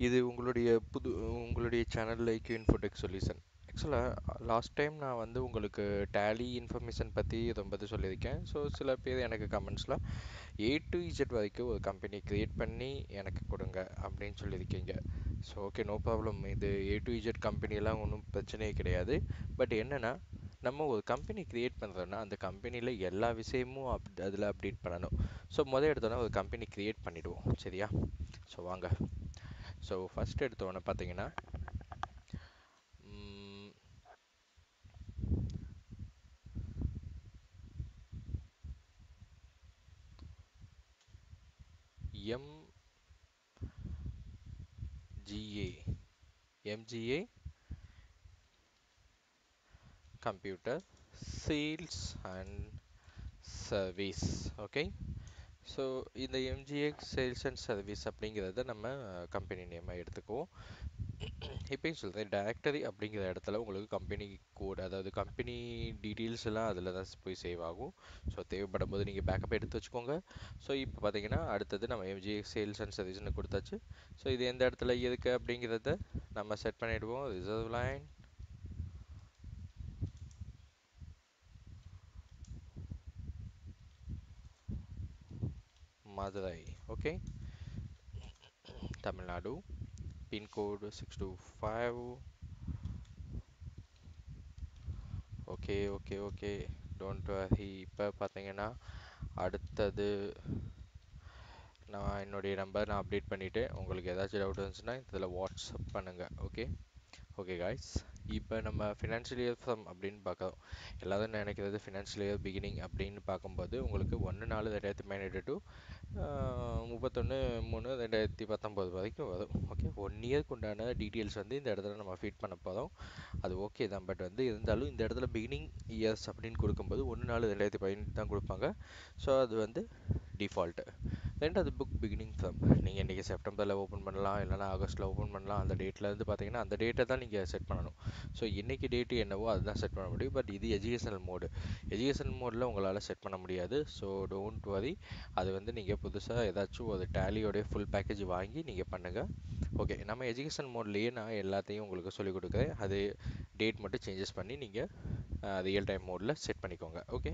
இது உங்களுடைய புது உங்களுடைய சேனல் லைக் இன்ஃபோடெக் சொல்யூஷன் ஆக்சுவலாக லாஸ்ட் டைம் நான் வந்து உங்களுக்கு டேலி இன்ஃபர்மேஷன் பற்றி ரொம்ப பற்றி சொல்லியிருக்கேன் ஸோ சில பேர் எனக்கு கமெண்ட்ஸில் ஏ டு இஜெட் வரைக்கும் ஒரு கம்பெனி க்ரியேட் பண்ணி எனக்கு கொடுங்க அப்படின்னு சொல்லியிருக்கீங்க ஸோ ஓகே நோ ப்ராப்ளம் இது ஏ டு இஜெட் கம்பெனிலாம் ஒன்றும் பிரச்சனையே கிடையாது பட் என்னென்னா நம்ம ஒரு கம்பெனி க்ரியேட் பண்ணுறோன்னா அந்த கம்பெனியில் எல்லா விஷயமும் அப் அதில் அப்டேட் பண்ணணும் ஸோ முதல் எடுத்தோன்னா ஒரு கம்பெனி க்ரியேட் பண்ணிவிடுவோம் சரியா ஸோ வாங்க ஸோ ஃபஸ்ட் எடுத்தோன்னே பார்த்தீங்கன்னா MGA MGA computer sales and service okay so இந்த எம்ஜிஏ சேல்ஸ் அண்ட் சர்வீஸ் அப்படிங்கிறத நம்ம கம்பெனி நேமாக எடுத்துக்குவோம் இப்போயும் சொல்கிறேன் டைரக்டரி அப்படிங்கிற இடத்துல உங்களுக்கு கம்பெனி கோட் அதாவது கம்பெனி டீட்டெயில்ஸ் எல்லாம் அதில் தான் போய் சேவ் ஆகும் ஸோ தேவைப்படும் போது நீங்கள் பேக்கப் எடுத்து வச்சுக்கோங்க ஸோ இப்போ பார்த்தீங்கன்னா அடுத்தது நம்ம எம்ஜிஏ சேல்ஸ் அண்ட் சர்வீஸ்னு கொடுத்தாச்சு ஸோ இது எந்த இடத்துல இருக்குது அப்படிங்கிறத நம்ம செட் பண்ணிவிடுவோம் reserve line Madurai okay Tamil Nadu pin code six two five okay okay okay don't worry இப்போ பார்த்தீங்கன்னா அடுத்தது நான் என்னுடைய நம்பர் நான் அப்டேட் பண்ணிவிட்டு உங்களுக்கு ஏதாச்சும் டவுட் இருந்துச்சுன்னா இதில் வாட்ஸ்அப் பண்ணுங்கள் ஓகே ஓகே காய்ஸ் இப்போ நம்ம ஃபினான்ஷியல் இயர் ஃப்ரம் அப்படின்னு பார்க்குறோம் எல்லாரும் நினைக்கிறது ஃபினான்ஷியல் இயர் பிகினிங் அப்படின்னு பார்க்கும்போது உங்களுக்கு ஒன்று நாலு ரெண்டாயிரத்தி பதினெட்டு டு முப்பத்தொன்று மூணு ரெண்டாயிரத்தி பத்தொம்போது வரைக்கும் வரும் ஓகே ஒன் இயர்க்கு உண்டான டீட்டெயில்ஸ் வந்து இந்த இடத்துல நம்ம ஃபீட் பண்ண போகிறோம் அது ஓகே தான் பட் வந்து இருந்தாலும் இந்த இடத்துல பிகினிங் இயர்ஸ் அப்படின்னு கொடுக்கும்போது ஒன்று நாலு ரெண்டாயிரத்தி பதினெட்டு தான் கொடுப்பாங்க ஸோ அது வந்து டிஃபால்ட்டு ரெண்டாவது புக் பிகினிங் ஃப்ரம் நீங்கள் இன்றைக்கி செப்டம்பரில் ஓப்பன் பண்ணலாம் இல்லைனா ஆகஸ்ட்டில் ஓப்பன் பண்ணலாம் அந்த டேட்லேருந்து பார்த்தீங்கன்னா அந்த டேட்டை தான் நீங்கள் செட் பண்ணணும் ஸோ இன்றைக்கி டேட்டு என்னவோ அதுதான் செட் பண்ண முடியும் பட் இது எஜுகேஷனல் மோடு எஜுகேஷனல் மோடில் உங்களால் செட் பண்ண முடியாது ஸோ டோன்ட் வரி அது வந்து நீங்கள் புதுசாக ஏதாச்சும் ஒரு டேலியோடைய ஃபுல் பேக்கேஜ் வாங்கி நீங்கள் பண்ணுங்கள் ஓகே நம்ம எஜுகேஷன் மோட்லேயே நான் எல்லாத்தையும் உங்களுக்கு சொல்லிக் கொடுக்குறேன் அது டேட் மட்டும் சேஞ்சஸ் பண்ணி நீங்கள் ரியல் டைம் மோடில் செட் பண்ணிக்கோங்க ஓகே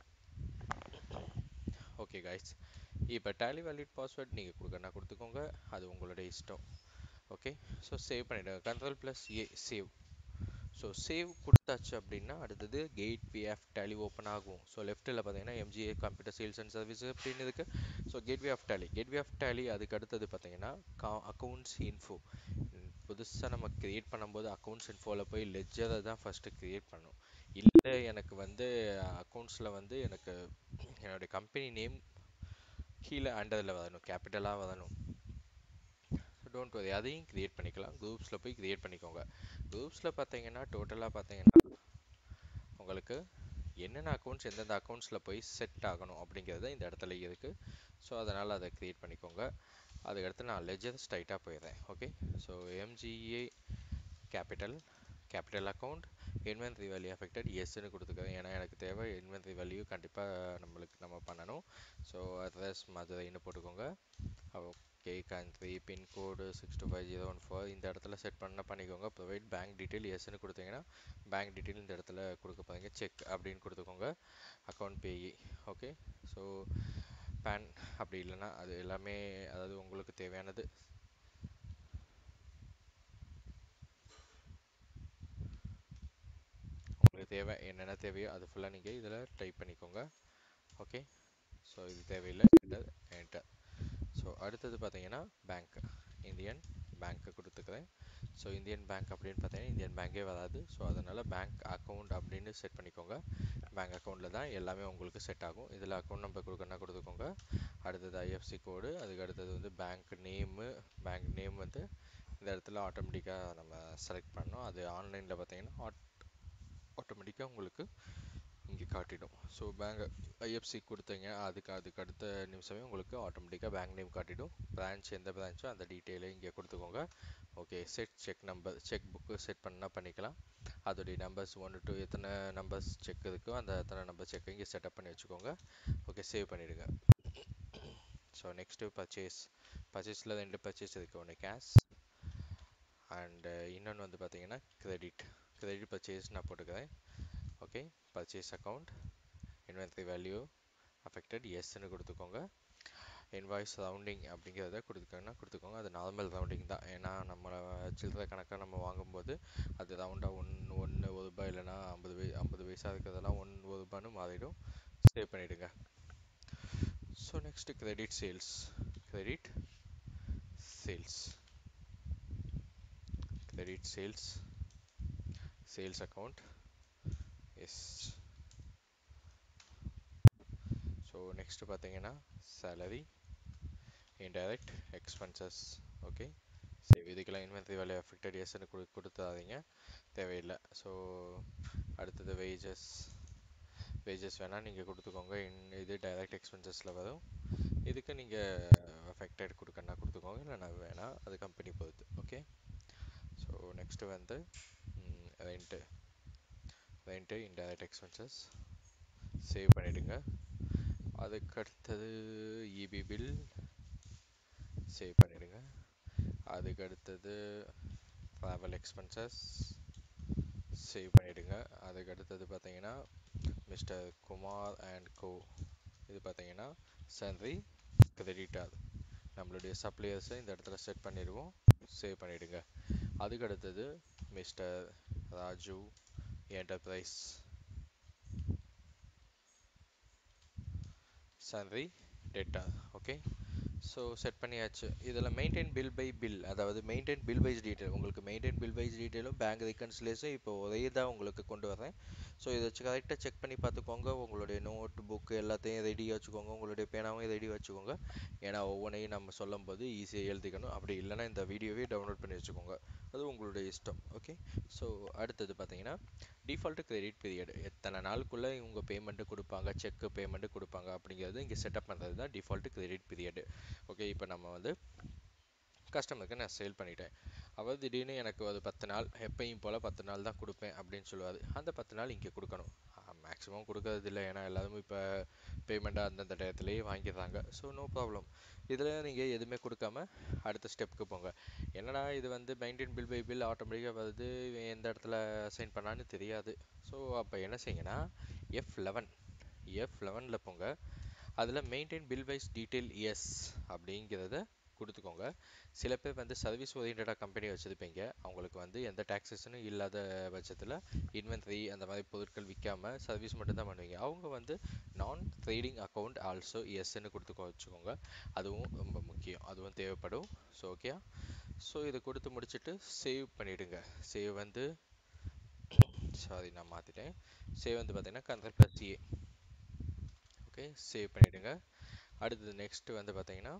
ஓகே காய்ஸ் இப்போ டேலி வேலிட் பாஸ்வேர்ட் நீங்கள் கொடுக்கறனா கொடுத்துக்கோங்க அது உங்களோட இஷ்டம் ஓகே ஸோ சேவ் பண்ணிவிடுங்க control plus A save so save கொடுத்தாச்சு அப்படின்னா அடுத்தது கேட் ஆஃப் டேலி ஓப்பன் ஆகும் ஸோ லெஃப்ட்டில் பார்த்தீங்கன்னா MGA computer sales and service அப்படின்னு இருக்குது so gateway of Tally gateway of Tally அதுக்கு அடுத்தது பார்த்தீங்கன்னா கா அக்கௌண்ட்ஸ் இன்ஃபோ புதுசாக நம்ம க்ரியேட் பண்ணும்போது அக்கௌண்ட்ஸ் இன்ஃபோவில் போய் லெஜரை தான் ஃபஸ்ட்டு க்ரியேட் பண்ணணும் இல்லை எனக்கு வந்து அக்கௌண்ட்ஸில் வந்து எனக்கு என்னுடைய கம்பெனி நேம் கீழே அண்டரில் வரணும் கேபிட்டலாக வரணும் டோன்ட் வரி அதையும் க்ரியேட் பண்ணிக்கலாம் குரூப்ஸில் போய் க்ரியேட் பண்ணிக்கோங்க குரூப்ஸில் பார்த்தீங்கன்னா டோட்டலாக பார்த்தீங்கன்னா உங்களுக்கு என்னென்ன அக்கௌண்ட்ஸ் எந்தெந்த அக்கௌண்ட்ஸில் போய் செட் ஆகணும் அப்படிங்கிறது இந்த இடத்துல இருக்குது ஸோ அதனால் அதை க்ரியேட் பண்ணிக்கோங்க அதுக்கடுத்து நான் லெஜர் ஸ்ட்ரைட்டாக போயிடுறேன் okay so MGA capital capital account inventory value affected எஸ்ன்னு கொடுத்துக்கிறேன் ஏன்னா எனக்கு தேவை இன்வென்ட்ரி வேல்யூ கண்டிப்பாக நம்மளுக்கு நம்ம பண்ணணும் ஸோ அட்ரஸ் மதுரைன்னு போட்டுக்கோங்க okay country pin code six two five zero one four இந்த இடத்துல செட் பண்ண பண்ணிக்கோங்க ப்ரொவைட் பேங்க் டீட்டெயில் எஸ்ன்னு கொடுத்தீங்கன்னா பேங்க் டீட்டெயில் இந்த இடத்துல கொடுக்க போகிறீங்க செக் அப்படின்னு கொடுத்துக்கோங்க account payee okay so PAN அப்படி இல்லைன்னா அது எல்லாமே அதாவது உங்களுக்கு தேவையானது உங்களுக்கு தேவை என்னென்ன தேவையோ அது ஃபுல்லாக நீங்கள் இதில் டைப் பண்ணிக்கோங்க ஓகே ஸோ இது தேவையில்லை என்டர் என்டர் ஸோ அடுத்தது பார்த்தீங்கன்னா பேங்க் இந்தியன் பேங்க்கு கொடுத்துக்கிறேன் ஸோ இந்தியன் பேங்க் அப்படின்னு பார்த்தீங்கன்னா இந்தியன் பேங்கே வராது ஸோ அதனால் பேங்க் அக்கௌண்ட் அப்படின்னு செட் பண்ணிக்கோங்க பேங்க் அக்கௌண்ட்டில் தான் எல்லாமே உங்களுக்கு செட் ஆகும் இதில் அக்கௌண்ட் நம்பர் கொடுக்கணும்னா கொடுத்துக்கோங்க அடுத்தது ஐஎஃப்சி கோடு அதுக்கு அடுத்தது வந்து பேங்க் நேமு பேங்க் நேம் வந்து இந்த இடத்துல ஆட்டோமேட்டிக்காக நம்ம செலக்ட் பண்ணோம் அது ஆன்லைனில் பார்த்தீங்கன்னா ஆட் ஆட்டோமேட்டிக்காக உங்களுக்கு இங்கே காட்டிடும் ஸோ பேங்க் ஐஎஃப்சி கொடுத்தீங்க அதுக்கு அதுக்கு அடுத்த நிமிஷமே உங்களுக்கு ஆட்டோமேட்டிக்காக பேங்க் நேம் காட்டிடும் பிரான்ச் எந்த பிரான்ச்சோ அந்த டீட்டெயிலை இங்கே கொடுத்துக்கோங்க okay set check number check book set பண்ணால் பண்ணிக்கலாம் அதோடைய நம்பர்ஸ் ஒன்று டூ எத்தனை நம்பர்ஸ் செக் இருக்கோ அந்த எத்தனை நம்பர் செக் இங்கே செட்டப் பண்ணி வச்சுக்கோங்க ஓகே சேவ் பண்ணிவிடுங்க ஸோ நெக்ஸ்ட்டு பர்ச்சேஸ் பர்ச்சேஸில் ரெண்டு பர்ச்சேஸ் இருக்குது ஒன்று கேஷ் அண்டு இன்னொன்று வந்து பார்த்தீங்கன்னா கிரெடிட் கிரெடிட் பர்ச்சேஸ் நான் போட்டுக்கிறேன் okay purchase account inventory value affected எஸ்ன்னு கொடுத்துக்கோங்க இன்வாய்ஸ் ரவுண்டிங் அப்படிங்கிறத கொடுத்துக்கோங்கன்னா கொடுத்துக்கோங்க அது நார்மல் ரவுண்டிங் தான் ஏன்னா நம்ம சில்லறை கணக்காக நம்ம வாங்கும்போது அது ரவுண்டாக ஒன்று ஒன்று ஒரு ரூபாய் இல்லைன்னா ஐம்பது வை ஐம்பது பைசா இருக்கிறதெல்லாம் ஒன் ஒரு ரூபான்னு மாறிடும் சேவ் பண்ணிவிடுங்க so next credit sales credit sales credit sales sales account yes so next பார்த்தீங்கன்னா சேலரி இன்டைரக்ட் எக்ஸ்பென்சஸ் ஓகே சரி இதுக்கெல்லாம் இன்வென்ட்ரி வேல்யூ அஃபெக்டட் எஸ்ன்னு கொடு கொடுத்தாதீங்க தேவையில்லை ஸோ அடுத்தது வேஜஸ் வேஜஸ் வேணால் நீங்கள் கொடுத்துக்கோங்க இன் இது டைரக்ட் எக்ஸ்பென்சஸில் வரும் இதுக்கு நீங்கள் அஃபெக்டட் கொடுக்கணும்னா கொடுத்துக்கோங்க இல்லைனா வேணாம் அது கம்பெனி பொறுத்து ஓகே ஸோ நெக்ஸ்ட்டு வந்து rent rent indirect expenses save பண்ணிவிடுங்க அதுக்கு அடுத்தது இபி பில் சேவ் பண்ணிவிடுங்க அதுக்கு அடுத்தது ட்ராவல் எக்ஸ்பென்சஸ் சேவ் பண்ணிவிடுங்க அதுக்கு அடுத்தது பார்த்தீங்கன்னா மிஸ்டர் குமார் அண்ட் கோ இது பார்த்தீங்கன்னா சன்ரி கிரெடிட்டார் நம்மளுடைய சப்ளையர்ஸை இந்த இடத்துல செட் பண்ணிடுவோம் சேவ் பண்ணிவிடுங்க அதுக்கு அடுத்தது mister Raju enterprise sundry data okay so set பண்ணியாச்சு இதில் மெயின்டைன் பில் பை பில் அதாவது மெயின்டைன் பில் வைஸ் டீட்டெயில் உங்களுக்கு மெயின்டைன் பில் வைஸ் டீட்டெயிலும் பேங்க் ரெக்கன்சிலேஷன் இப்போ ஒரே தான் உங்களுக்கு கொண்டு வரேன் ஸோ இதை கரெக்டாக செக் பண்ணி பார்த்துக்கோங்க உங்களுடைய நோட் புக்கு எல்லாத்தையும் ரெடியாக வச்சுக்கோங்க உங்களுடைய பேனாவும் ரெடி வச்சுக்கோங்க ஏன்னா ஒவ்வொன்றையும் நம்ம சொல்லும் போது ஈஸியாக எழுதிக்கணும் அப்படி இல்லைன்னா இந்த வீடியோவே டவுன்லோட் பண்ணி வச்சுக்கோங்க அது உங்களுடைய இஷ்டம் ஓகே ஸோ அடுத்தது பார்த்தீங்கன்னா டிஃபால்ட்டு கிரெடிட் பீரியட் எத்தனை நாளுக்குள்ளே இவங்க பேமெண்ட்டு கொடுப்பாங்க செக்கு பேமெண்ட்டு கொடுப்பாங்க அப்படிங்கிறது இங்கே செட்டப் பண்ணுறது தான் டிஃபால்ட்டு கிரெடிட் பீரியடு ஓகே இப்போ நம்ம வந்து கஸ்டமருக்கு நான் சேல் பண்ணிட்டேன் அவர் திடீர்னு எனக்கு ஒரு பத்து நாள் எப்பயும் போல் பத்து நாள் தான் கொடுப்பேன் அப்படின்னு சொல்லுவார் அந்த பத்து நாள் இங்கே கொடுக்கணும் மேக்ஸிமம் கொடுக்கறது இல்லை ஏன்னா எல்லாரும் இப்போ பேமெண்ட்டாக அந்தந்த டயத்துலேயே வாங்கிடுறாங்க ஸோ நோ ப்ராப்ளம் இதில் நீங்கள் எதுவுமே கொடுக்காம அடுத்த ஸ்டெப்புக்கு போங்க என்னடா இது வந்து மெயின்டைன் பில் பை பில் ஆட்டோமேட்டிக்காக வருது இவன் எந்த இடத்துல அசைன் பண்ணான்னு தெரியாது ஸோ அப்போ என்ன செய்யுங்கன்னா எஃப் லெவன் எஃப் லெவனில் போங்க அதில் maintain bill wise detail yes அப்படிங்கிறத கொடுத்துக்கோங்க சில பேர் வந்து சர்வீஸ் ஓரியன்டாக கம்பெனி வச்சுருப்பீங்க அவங்களுக்கு வந்து எந்த டாக்ஸேஷனும் இல்லாத பட்சத்தில் இன்வென்ட்ரி அந்த மாதிரி பொருட்கள் விற்காம சர்வீஸ் மட்டும்தான் பண்ணுவீங்க அவங்க வந்து நான் ட்ரேடிங் அக்கௌண்ட் ஆல்சோ எஸ்ன்னு கொடுத்து வச்சுக்கோங்க அதுவும் ரொம்ப முக்கியம் அதுவும் தேவைப்படும் ஸோ ஓகே ஸோ இதை கொடுத்து முடிச்சுட்டு சேவ் பண்ணிவிடுங்க சேவ் வந்து சாரி நான் மாற்றிட்டேன் சேவ் வந்து பார்த்தீங்கன்னா control plus A okay save பண்ணிவிடுங்க அடுத்தது நெக்ஸ்ட் வந்து பார்த்தீங்கன்னா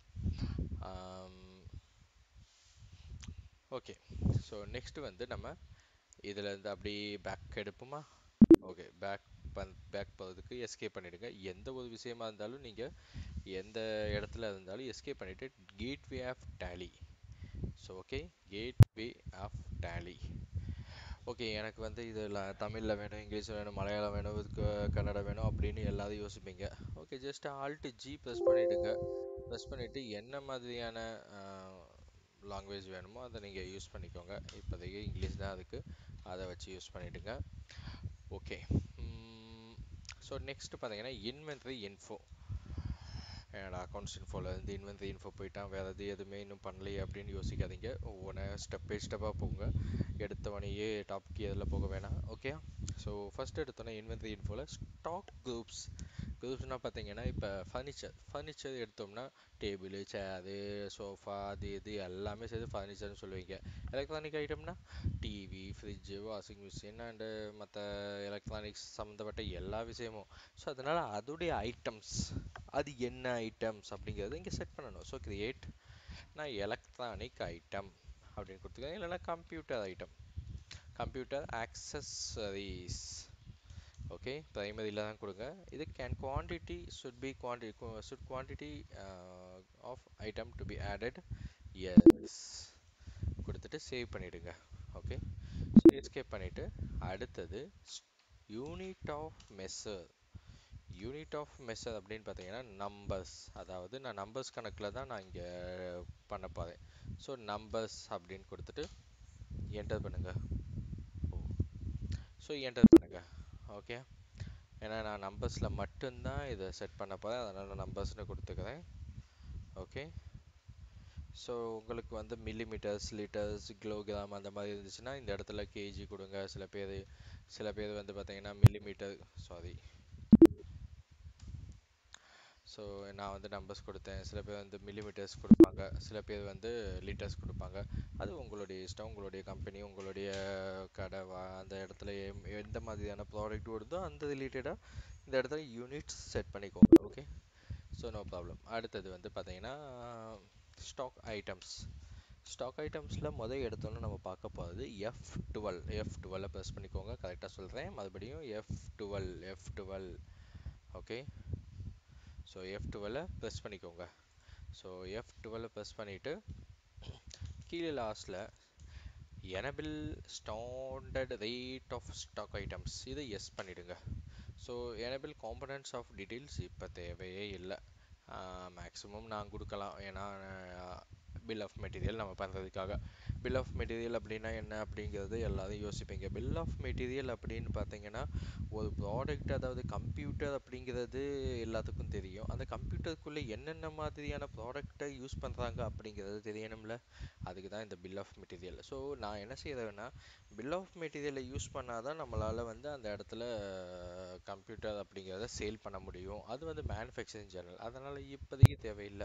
ஓகே ஸோ நெக்ஸ்ட் வந்து நம்ம இதில் இருந்து அப்படி பேக் எடுப்போமா ஓகே பேக் பண் பேக் போகிறதுக்கு எஸ்கேப் பண்ணிவிடுங்க எந்த ஒரு விஷயமா இருந்தாலும் நீங்கள் எந்த இடத்துல இருந்தாலும் எஸ்கேப் பண்ணிவிட்டு gateway of Tally so okay gateway of Tally okay எனக்கு வந்து இதில் தமிழில் வேணும் இங்கிலீஷ் வேணும் மலையாளம் வேணும் கன்னடம் வேணும் அப்படின்னு எல்லாரும் யோசிப்பீங்க okay just alt G press பண்ணிவிடுங்க ப்ரெஸ் பண்ணிவிட்டு என்ன மாதிரியான லாங்குவேஜ் வேணுமோ அதை நீங்கள் யூஸ் பண்ணிக்கோங்க இப்போதைக்கு இங்கிலீஷ் தான் இருக்குது அதை வச்சு யூஸ் பண்ணிவிடுங்க ஓகே ஸோ நெக்ஸ்ட் பார்த்தீங்கன்னா இன்வென்ட்ரி இன்ஃபோ என்னோட அக்கௌண்ட்ஸ் இன்ஃபோவில் இருந்து இன்வென்ட்ரி இன்ஃபோ போயிட்டான் வேறு எது எதுவுமே இன்னும் பண்ணலையே அப்படின்னு யோசிக்காதீங்க ஒவ்வொன்றா ஸ்டெப் பை ஸ்டெப்பாக போங்க எடுத்தவனையே டாப்க்கு எதில் போக வேணாம் ஓகே ஸோ ஃபஸ்ட் எடுத்தோன்னே இன்வென்ட்ரி இன்ஃபோவில் ஸ்டாக் குரூப்ஸ் குரூப்ஸ்னால் பார்த்தீங்கன்னா இப்போ ஃபர்னிச்சர் ஃபர்னிச்சர் எடுத்தோம்னா டேபிள் சேரு சோஃபா அது இது எல்லாமே சேர்த்து ஃபர்னிச்சர்னு சொல்லுவீங்க எலக்ட்ரானிக் ஐட்டம்னா TV fridge washing machine and மற்ற எலக்ட்ரானிக்ஸ் சம்மந்தப்பட்ட எல்லா விஷயமும் ஸோ அதனால் அதோடைய ஐட்டம்ஸ் அது என்ன ஐட்டம்ஸ் அப்படிங்கிறத இங்கே செட் பண்ணணும் ஸோ கிரியேட் நான் எலக்ட்ரானிக் ஐட்டம் அப்படின்னு கொடுத்துருக்கேன் இல்லைனா computer item computer accessories okay ப்ரைமரியில் தான் கொடுங்க இது can quantity should be quanti should quantity of item to be added yes கொடுத்துட்டு சேவ் பண்ணிவிடுங்க ஓகே ஸோ எஸ்கேப் பண்ணிவிட்டு அடுத்தது unit of measure unit of measure அப்படின்னு பார்த்தீங்கன்னா நம்பர்ஸ் அதாவது நான் நம்பர்ஸ் கணக்கில் தான் நான் இங்கே பண்ண போகிறேன் ஸோ நம்பர்ஸ் அப்படின்னு கொடுத்துட்டு என்டர் பண்ணுங்க ஸோ என்டர் பண்ணுங்க ஓகே ஏன்னா நான் நம்பர்ஸில் மட்டும்தான் இதை செட் பண்ண போகிறேன் அதனால் நான் நம்பர்ஸ்னு கொடுத்துக்கிறேன் ஓகே ஸோ உங்களுக்கு வந்து மில்லிமீட்டர்ஸ் லிட்டர்ஸ் கிலோகிராம் அந்த மாதிரி இருந்துச்சுன்னா இந்த இடத்துல கேஜி கொடுங்க சில பேர் சில பேர் வந்து பார்த்தீங்கன்னா மில்லிமீட்டர் சாரி ஸோ நான் வந்து நம்பர்ஸ் கொடுத்தேன் சில பேர் வந்து மில்லிமீட்டர்ஸ் கொடுப்பாங்க சில பேர் வந்து லிட்டர்ஸ் கொடுப்பாங்க அது உங்களுடைய இஷ்டம் உங்களுடைய கம்பெனி உங்களுடைய கடை வா அந்த இடத்துல எம்- எந்த மாதிரியான ப்ராடக்ட் வருதோ அந்த ரிலேட்டடாக இந்த இடத்துல யூனிட்ஸ் செட் பண்ணிக்கோங்க ஓகே ஸோ நோ ப்ராப்ளம் அடுத்தது வந்து பார்த்தீங்கன்னா ஸ்டாக் ஐட்டம்ஸ் ஸ்டாக் ஐட்டம்ஸில் முதல் எடுத்தோன்னே நம்ம பார்க்க போகிறது எஃப் டுவெல் எஃப் டுவெல்லை ப்ரெஸ் பண்ணிக்கோங்க கரெக்டாக சொல்கிறேன் மறுபடியும் F twelve F twelve okay so F டுவெல்லை ப்ரெஸ் பண்ணிக்கோங்க ஸோ எஃப் டுவெல்லை ப்ரெஸ் பண்ணிவிட்டு கீழே லாஸ்ட்டில் enable standard rate of stock items இதை எஸ் பண்ணிடுங்க so enable components of details இப்போ தேவையே இல்லை மேக்ஸிமம் நான் கொடுக்கலாம் ஏன்னா பில் ஆஃப் மெட்டீரியல் நம்ம பண்ணுறதுக்காக பில் ஆஃப் மெட்டீரியல் அப்படின்னா என்ன அப்படிங்கிறது எல்லாரும் யோசிப்பீங்க பில் ஆஃப் மெட்டீரியல் அப்படின்னு பார்த்தீங்கன்னா ஒரு ப்ராடக்ட் அதாவது கம்ப்யூட்டர் அப்படிங்கிறது எல்லாத்துக்கும் தெரியும் அந்த கம்ப்யூட்டருக்குள்ளே என்னென்ன மாதிரியான ப்ராடக்டை யூஸ் பண்ணுறாங்க அப்படிங்கிறது தெரியணும்ல அதுக்கு தான் இந்த பில் ஆஃப் மெட்டீரியல் ஸோ நான் என்ன செய்கிறேன்னா பில் ஆஃப் மெட்டீரியலை யூஸ் பண்ணால் தான் நம்மளால் வந்து அந்த இடத்துல கம்ப்யூட்டர் அப்படிங்கிறத சேல் பண்ண முடியும் அது வந்து மேனுஃபேக்சரிங் ஜேர்னல் அதனால் இப்போதைக்கு தேவையில்லை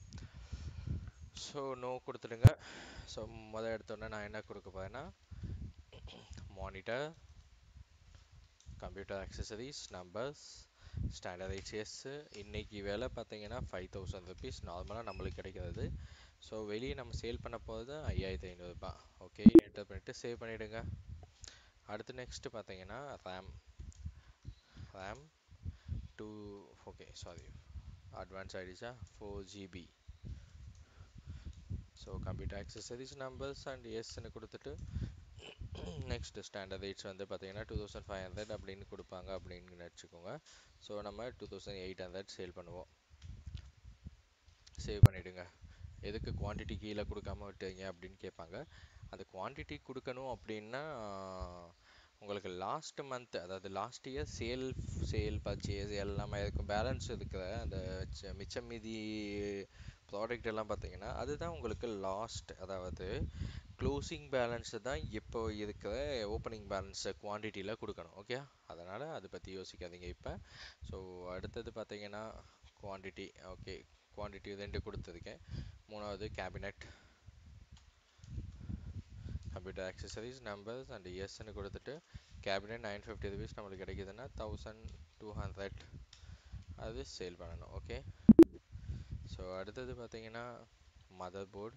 ஸோ நோ கொடுத்துடுங்க ஸோ முதல் எடுத்தோடனே நான் என்ன கொடுக்க போறேன்னா monitor computer accessories numbers standard HS இன்னைக்கு விலை பார்த்தீங்கன்னா ஃபைவ் தௌசண்ட் ருபீஸ் நார்மலாக நம்மளுக்கு கிடைக்கிறது ஸோ வெளியே நம்ம சேல் பண்ண போகிறது ஐயாயிரத்தி ஐநூறுரூபா ஓகே என்டர் பண்ணிவிட்டு சேவ் பண்ணிவிடுங்க அடுத்து நெக்ஸ்ட் பார்த்தீங்கன்னா RAM RAM two okay sorry advance ஆகிடுச்சா four GB so computer accessories numbers and எஸ்ன்னு கொடுத்துட்டு நெக்ஸ்ட் ஸ்டாண்டர்ட் ரேட்ஸ் வந்து பார்த்தீங்கன்னா டூ தௌசண்ட் ஃபைவ் ஹண்ட்ரட் அப்படின்னு கொடுப்பாங்க அப்படின்னு நினச்சிக்கோங்க ஸோ நம்ம two thousand eight hundred sale பண்ணுவோம் சேவ் பண்ணிவிடுங்க எதுக்கு குவான்டிட்டி கீழே கொடுக்காம விட்டீங்க அப்படின்னு கேட்பாங்க அந்த குவான்டிட்டி கொடுக்கணும் அப்படின்னா உங்களுக்கு லாஸ்ட் மந்த் அதாவது last year sale sale purchase எல்லாமே இருக்கும் பேலன்ஸ் இருக்கிற அந்த ச்ச- மிச்சம் மீதி ப்ராடக்ட் எல்லாம் பார்த்தீங்கன்னா அதுதான் உங்களுக்கு லாஸ்ட் அதாவது க்ளோசிங் பேலன்ஸ் தான் இப்போ இருக்கிற ஓப்பனிங் பேலன்ஸ் குவான்டிட்டியில் கொடுக்கணும் ஓகே அதனால் அதை பற்றி யோசிக்காதீங்க இப்போ ஸோ அடுத்தது பார்த்தீங்கன்னா குவான்டிட்டி ஓகே குவான்டிட்டி ரெண்டு கொடுத்துருக்கேன் மூணாவது cabinet computer accessories numbers and எஸ்ன்னு கொடுத்துட்டு கேபினெட் நைன் ஃபிஃப்டி ருபீஸ் நம்மளுக்கு கிடைக்குதுன்னா தௌசண்ட் டூ ஹண்ட்ரட் அது சேல் பண்ணணும் ஓகே ஸோ அடுத்தது பார்த்தீங்கன்னா motherboard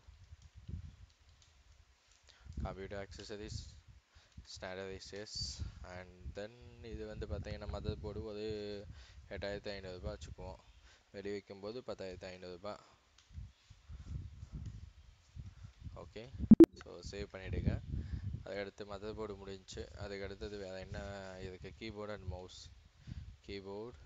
computer accessories standardises and then இது வந்து பார்த்தீங்கன்னா மதர் போர்டு ஒரு எட்டாயிரத்தி ஐநூறுரூபா வச்சுக்குவோம் வெடி வைக்கும்போது பத்தாயிரத்தி ஐநூறுரூபா ஓகே ஸோ சேவ் பண்ணிவிடுங்க அதுக்கடுத்து மதர் போர்டு முடிஞ்சுச்சு அதுக்கு அடுத்தது வேறு என்ன இதுக்கு keyboard and mouse keyboard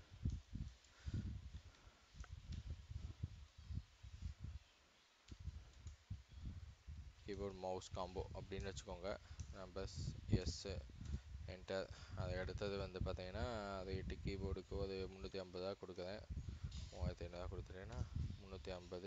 keyboard mouse combo அப்படின்னு வச்சுக்கோங்க நம்பர்ஸ் எஸ்ஸு என்டர் அது அடுத்தது வந்து பார்த்தீங்கன்னா ரேட்டு கீபோர்டுக்கு ஒரு முந்நூற்றி ஐம்பது ரூபா கொடுக்குறேன் மூவாயிரத்தி ஐநூறுரூவா கொடுத்துட்டேன்னா முந்நூற்றி ஐம்பது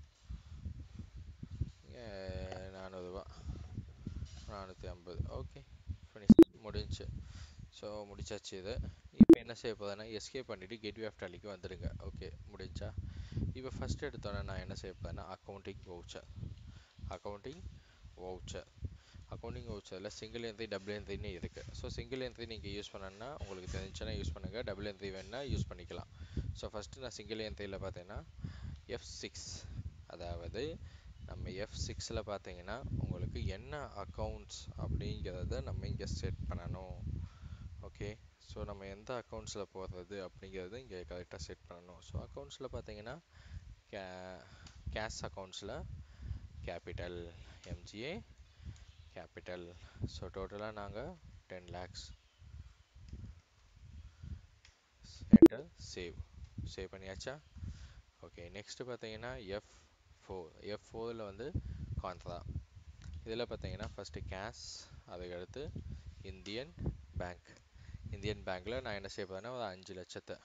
இங்கே நானூறுரூவா நானூற்றி ஐம்பது ஓகே ஃபினிஷ் முடிஞ்சுச்சு ஸோ முடிச்சாச்சு இது இப்போ என்ன செய்ய போகிறேன்னா எஸ்கேப் பண்ணிவிட்டு கேட்வே ஆஃப் டாலிக்கு வந்துடுங்க ஓகே முடிஞ்சா இப்போ ஃபஸ்ட் எடுத்தோன்னே நான் என்ன செய்ய போகிறேன்னா accounting voucher accounting voucher accounting வவுச்சரில் சிங்கிள் என்ட்ரி டபுள் என்ட்ரின்னு இருக்குது ஸோ சிங்கிள் என்ட்ரி நீங்கள் யூஸ் பண்ணணும்னா உங்களுக்கு தெரிஞ்சுன்னா யூஸ் பண்ணுங்கள் டபுள் என்ட்ரி வேணுன்னா யூஸ் பண்ணிக்கலாம் ஸோ ஃபஸ்ட்டு நான் சிங்கிள் என்ட்ரியில் பார்த்தீங்கன்னா எஃப் சிக்ஸ் அதாவது நம்ம எஃப் சிக்ஸில் பார்த்தீங்கன்னா உங்களுக்கு என்ன அக்கௌண்ட்ஸ் அப்படிங்கிறத நம்ம இங்கே செட் பண்ணணும் ஓகே ஸோ நம்ம எந்த அக்கௌண்ட்ஸில் போடுறது அப்படிங்கிறத இங்கே கரெக்டாக செட் பண்ணணும் ஸோ அக்கௌண்ட்ஸில் பார்த்தீங்கன்னா கே கேஷ் அக்கௌண்ட்ஸில் கேபிட்டல் எம்ஜிஏ கேபிட்டல் ஸோ டோட்டலாக நாங்கள் ten lakhs enter save save பண்ணியாச்சா ஓகே நெக்ஸ்ட்டு பார்த்தீங்கன்னா எஃப் ஃபோர் எஃப் ஃபோரில் வந்து காந்த்ரா இதில் பார்த்தீங்கன்னா ஃபஸ்ட்டு கேஷ் அதுக்கடுத்து இந்தியன் பேங்க் இந்தியன் பேங்க்கில் நான் என்ன செய்ய போகிறேன்னா ஒரு அஞ்சு லட்சத்தை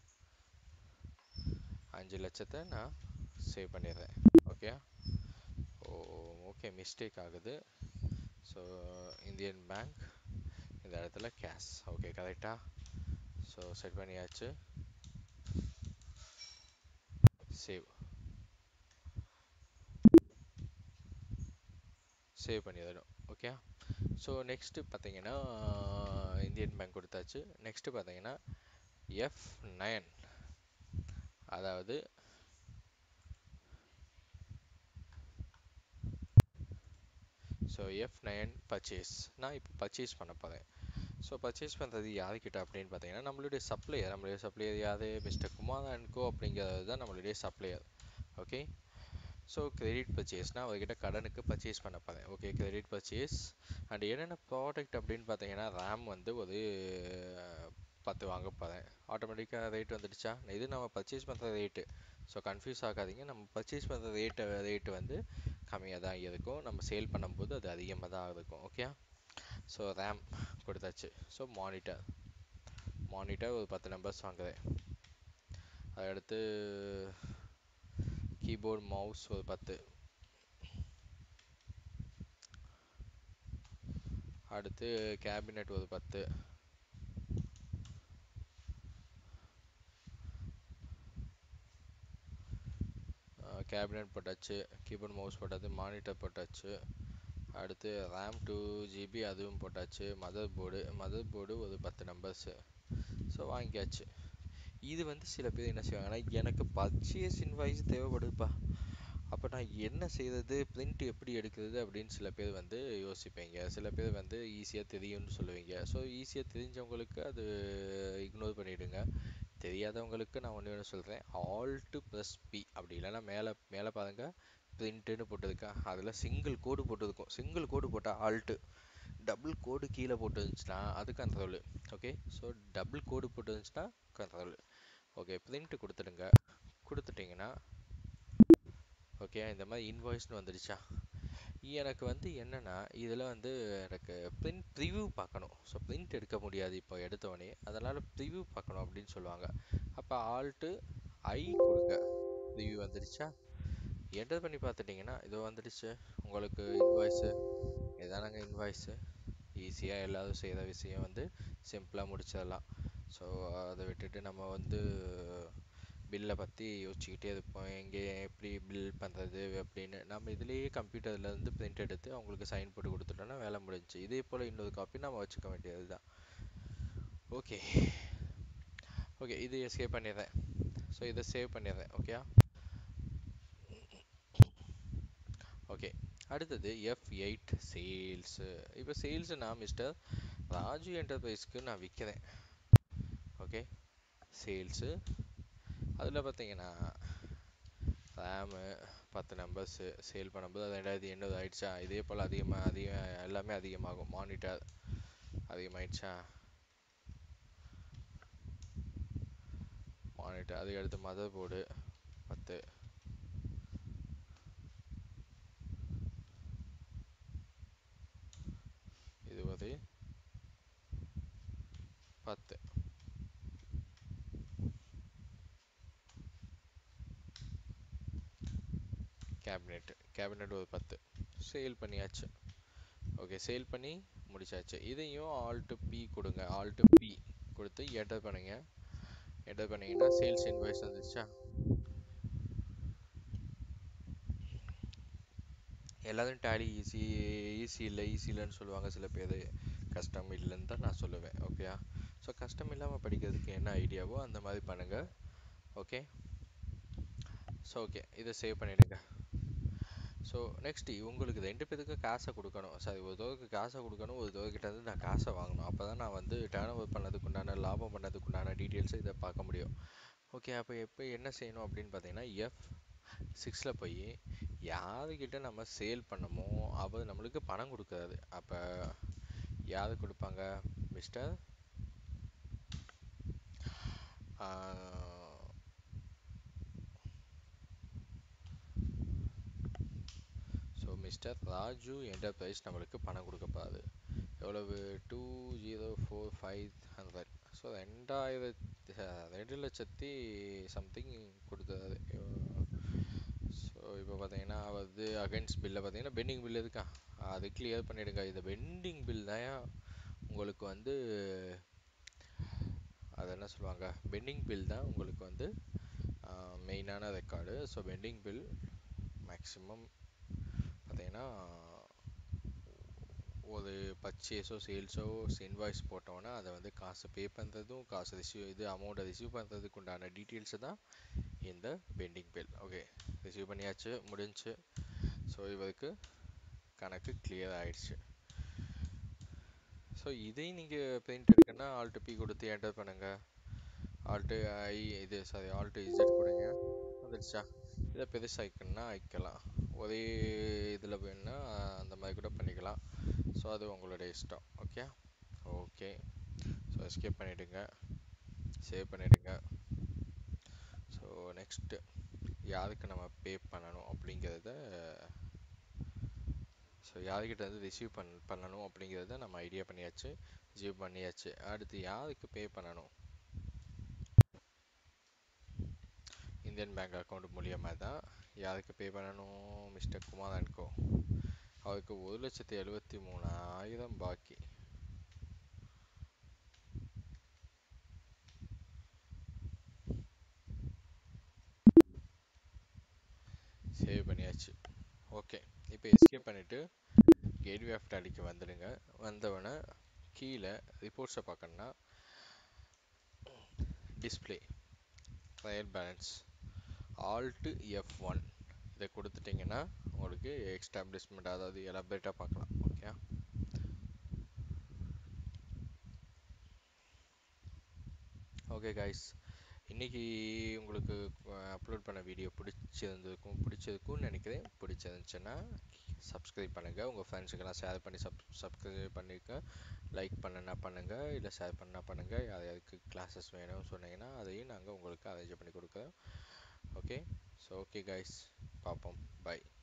அஞ்சு லட்சத்தை நான் சேவ் பண்ணிடுறேன் ஓகே ஓ ஓகே மிஸ்டேக் ஆகுது ஸோ இந்தியன் பேங்க் இந்த இடத்துல கேஷ் ஓகே கரெக்டா ஸோ செட் பண்ணியாச்சு சேவ் சேவ் பண்ணிடணும் ஓகே ஸோ நெக்ஸ்ட்டு பார்த்தீங்கன்னா இந்தியன் பேங்க் கொடுத்தாச்சு நெக்ஸ்ட்டு பார்த்தீங்கன்னா எஃப் நைன் அதாவது ஸோ எஃப் நைன் பர்ச்சேஸ் நான் இப்போ பர்ச்சேஸ் பண்ண போகிறேன் ஸோ பர்ச்சேஸ் பண்ணுறது யாருக்கிட்ட அப்படின்னு பார்த்தீங்கன்னா நம்மளுடைய சப்ளையர் நம்மளுடைய சப்ளையர் யார் மிஸ்டர் குமார் அண்ட் கோ அப்படிங்கிறது தான் நம்மளுடைய சப்ளையர் ஓகே ஸோ கிரெடிட் பர்ச்சேஸ்னால் அவர்கிட்ட கடனுக்கு பர்ச்சேஸ் பண்ண போகிறேன் ஓகே கிரெடிட் பர்ச்சேஸ் அண்ட் என்னென்ன ப்ராடக்ட் அப்படின்னு பார்த்தீங்கன்னா ரேம் வந்து ஒரு பத்து வாங்க போகிறேன் ஆட்டோமேட்டிக்காக ரேட் வந்துடுச்சா இது நம்ம பர்ச்சேஸ் பண்ணுற ரேட்டு ஸோ கன்ஃபியூஸ் ஆகாதீங்க நம்ம பர்ச்சேஸ் பண்ணுற ரேட்டு ரேட்டு வந்து கம்மியாக தான் இருக்கும் நம்ம சேல் பண்ணும்போது அது அதிகமாக தான் இருக்கும் ஓகே ஸோ ரேம் கொடுத்தாச்சு ஸோ மானிட்டர் மானிட்டர் ஒரு பத்து நம்பர்ஸ் வாங்குறேன் அடுத்து கீபோர்ட் மவுஸ் ஒரு பத்து அடுத்து கேபினெட் ஒரு பத்து கேபினெட் போட்டாச்சு கீபோர்ட் மவுஸ் போட்டாச்சு மானிட்டர் போட்டாச்சு அடுத்து ரேம் டூ ஜிபி அதுவும் போட்டாச்சு மதர் போர்டு மதர் போர்டு ஒரு பத்து நம்பர்ஸு ஸோ வாங்கியாச்சு இது வந்து சில பேர் என்ன செய்வாங்கன்னா எனக்கு பர்ச்சேஸ் இன்வாய்ஸ் தேவைப்படுதுப்பா அப்போ நான் என்ன செய்கிறது பிரிண்ட் எப்படி எடுக்கிறது அப்படின்னு சில பேர் வந்து யோசிப்பீங்க சில பேர் வந்து ஈஸியாக தெரியும்னு சொல்லுவீங்க ஸோ ஈஸியாக தெரிஞ்சவங்களுக்கு அது இக்னோர் பண்ணிவிடுங்க தெரியாதவங்களுக்கு நான் ஒன்று ஒன்று சொல்கிறேன் ஆல்ட்டு ப்ளஸ் பி அப்படி இல்லைன்னா மேலே மேலே பாருங்கள் பிரிண்ட்டுன்னு போட்டிருக்கா அதில் சிங்கிள் கோடு போட்டிருக்கும் சிங்கிள் கோடு போட்டால் ஆல்ட்டு டபுள் கோடு கீழே போட்டு இருந்துச்சுன்னா அது கண்ட்ரோலு ஓகே ஸோ டபுள் கோடு போட்டு இருந்துச்சுன்னா கண்ட்ரோலு ஓகே பிரிண்ட் கொடுத்துடுங்க கொடுத்துட்டிங்கன்னா ஓகே இந்த மாதிரி இன்வாய்ஸ்னு வந்துடுச்சா எனக்கு வந்து என்னென்னா இதில் வந்து எனக்கு பிரிண்ட் ப்ரிவ்யூ பார்க்கணும் ஸோ பிரிண்ட் எடுக்க முடியாது இப்போ எடுத்தோடனே அதனால் ப்ரிவ்யூ பார்க்கணும் அப்படின்னு சொல்லுவாங்க அப்போ ஆல்ட்டு ஐ கொடுங்க ப்ரிவ்யூ வந்துடுச்சா என்டர் பண்ணி பார்த்துட்டிங்கன்னா இதோ வந்துடுச்சு உங்களுக்கு இன்வாய்ஸு இதானங்க இன்வாய்ஸு ஈஸியாக எல்லோரும் செய்கிற விஷயம் வந்து சிம்பிளாக முடிச்சிடலாம் ஸோ அதை விட்டுட்டு நம்ம வந்து பில்லை பற்றி யோசிச்சுக்கிட்டே இருப்போம் எங்கே எப்படி பில் பண்ணுறது அப்படின்னு நம்ம இதுலேயே கம்ப்யூட்டர்லேருந்து பிரிண்ட் எடுத்து அவங்களுக்கு சைன் போட்டு கொடுத்துட்டோன்னா வேலை முடிஞ்சுச்சு இதே போல் இன்னொரு காப்பி நம்ம வச்சுக்க வேண்டியது தான் ஓகே ஓகே இது சேவ் பண்ணிடுறேன் ஸோ இதை சேவ் பண்ணிடுறேன் ஓகே ஓகே அடுத்தது எஃப் எயிட் சேல்ஸு இப்போ சேல்ஸு நான் மிஸ்டர் ராஜு என்டர்பிரைஸ்க்கு நான் விற்கிறேன் ஓகே சேல்ஸு அதில் பார்த்தீங்கன்னா ரேமு பத்து நம்பர்ஸு சேல் பண்ணும்போது அது ரெண்டாயிரத்தி எண்ணூறு ஆயிடுச்சா இதே போல் அதிகமாக அதிகம் எல்லாமே அதிகமாகும் மானிட்டர் அதிகமாயிடுச்சா மானிட்டர் அதுக்கு அடுத்து மதர் போர்டு பத்து இது ஒரு பத்து கேபினெட் கேபினெட் ஒரு பத்து சேல் பண்ணியாச்சு ஓகே சேல் பண்ணி முடிச்சாச்சு இதையும் ஆல்ட்டு பி கொடுங்க ஆல்ட்டு பி கொடுத்து என்டர் பண்ணுங்க என்டர் பண்ணீங்கன்னா சேல்ஸ் இன்வாய்ஸ் வந்துச்சா எல்லாரும் டேலி ஈஸி ஈஸி இல்லை ஈஸி இல்லைன்னு சொல்லுவாங்க சில பேர் கஷ்டம் இல்லைன்னு தான் நான் சொல்லுவேன் ஓகே ஸோ கஷ்டம் இல்லாமல் படிக்கிறதுக்கு என்ன ஐடியாவோ அந்த மாதிரி பண்ணுங்கள் ஓகே ஸோ ஓகே இதை சேவ் பண்ணிவிடுங்க ஸோ நெக்ஸ்ட் உங்களுக்கு ரெண்டு பேருக்கு காசை கொடுக்கணும் சாரி ஒரு தோருக்கு காசை கொடுக்கணும் ஒரு தோர்கிட்ட இருந்து நான் காசை வாங்கணும் அப்போ தான் நான் வந்து டேர்ன் ஓவர் பண்ணதுக்கு உண்டான லாபம் பண்ணதுக்கு உண்டான டீட்டெயில்ஸை இதை பார்க்க முடியும் ஓகே அப்போ எப்போ என்ன செய்யணும் அப்படின்னு பார்த்தீங்கன்னா எஃப் சிக்ஸில் போய் யாருக்கிட்ட நம்ம சேல் பண்ணமோ அவர் நம்மளுக்கு பணம் கொடுக்குறாரு அப்போ யார் கொடுப்பாங்க mister so so mister Raju enterprise நம்மளுக்கு பணம் கொடுக்கப்பாது எவ்வளவு two zero four five hundred so ரெண்டாயிரத்தி ரெண்டு லட்சத்தி சம்திங் கொடுத்தாரு ஸோ இப்போ பார்த்தீங்கன்னா வந்து அகைன்ஸ்ட் பில்லை பார்த்தீங்கன்னா பெண்டிங் பில் இருக்கா அது கிளியர் பண்ணிடுங்க இந்த பெண்டிங் பில் தான் உங்களுக்கு வந்து அது என்ன சொல்லுவாங்க பெண்டிங் பில் தான் உங்களுக்கு வந்து மெயினான record so pending bill maximum பார்த்தீங்கன்னா ஒரு பர்ச்சேஸோ சேல்ஸோ இன்வாய்ஸ் போட்டோன்னா அதை வந்து காசு பே பண்ணுறதும் காசு ரிசீவ் இது அமௌண்ட்டை ரிசீவ் பண்ணுறதுக்கு உண்டான டீட்டெயில்ஸு தான் இந்த பெண்டிங் பில் ஓகே ரிசீவ் பண்ணியாச்சு முடிஞ்சு ஸோ இவருக்கு கணக்கு கிளியர் ஆயிடுச்சு ஸோ இதையும் நீங்கள் பிரிண்ட் எடுக்கணும்னா ஆல்ட்டு பி கொடுத்து என்டர் பண்ணுங்கள் ஆல்ட்டு ஐ இது சாரி ஆல்ட்டு இசட் கொடுங்க வந்துடுச்சா இதை பெருசாக்கணும்னா ஆயிக்கலாம் ஒரே இதில் வேணுன்னா அந்த மாதிரி கூட பண்ணிக்கலாம் ஸோ அது உங்களுடைய இஷ்டம் ஓகே ஓகே ஸோ எஸ்கேப் பண்ணிவிடுங்க சேவ் பண்ணிவிடுங்க ஸோ நெக்ஸ்ட்டு யாருக்கு நம்ம பே பண்ணணும் அப்படிங்கிறத ஸோ யார்கிட்ட இருந்து ரிசீவ் பண் பண்ணணும் அப்படிங்கிறத நம்ம ஐடியா பண்ணியாச்சு ரிசீவ் பண்ணியாச்சு அடுத்து யாருக்கு பே பண்ணணும் இந்தியன் பேங்க் அக்கௌண்ட் மூலியமாக தான் யாருக்கு பே பண்ணணும் மிஸ்டர் குமார் அண்ட் கோ அவருக்கு ஒரு லட்சத்தி எழுபத்தி மூணாயிரம் பாக்கி சேவ் பண்ணியாச்சு ஓகே இப்போ எஸ்கேப் பண்ணிவிட்டு கேட்வே ஆஃப் டாலிக்கு வந்துடுங்க வந்தவொடனே கீழே ரிப்போர்ட்ஸை பார்க்கணுன்னா display trial balance alt F one இதை கொடுத்துட்டிங்கன்னா உங்களுக்கு எக்ஸ்டாப்ளிஷ்மெண்ட் அதாவது எலாபரேட்டாக பார்க்கலாம் ஓகே ஓகே கைஸ் இன்றைக்கி உங்களுக்கு அப்லோட் பண்ண வீடியோ பிடிச்சிருந்திருக்கும் பிடிச்சிருக்கும்னு நினைக்கிறேன் பிடிச்சிருந்துச்சுன்னா சப்ஸ்கிரைப் பண்ணுங்கள் உங்கள் ஃப்ரெண்ட்ஸுக்கெல்லாம் ஷேர் பண்ணி சப் சப்ஸ்கிரைப் பண்ணிக்க லைக் பண்ணுன்னா பண்ணுங்கள் இல்லை ஷேர் பண்ணா பண்ணுங்கள் யார் யாருக்கு கிளாஸஸ் வேணும்னு சொன்னீங்கன்னா அதையும் நாங்கள் உங்களுக்கு அரேஞ்ச் பண்ணி கொடுக்குறோம் ஓகே ஸோ ஓகே கைஸ் பார்ப்போம் பை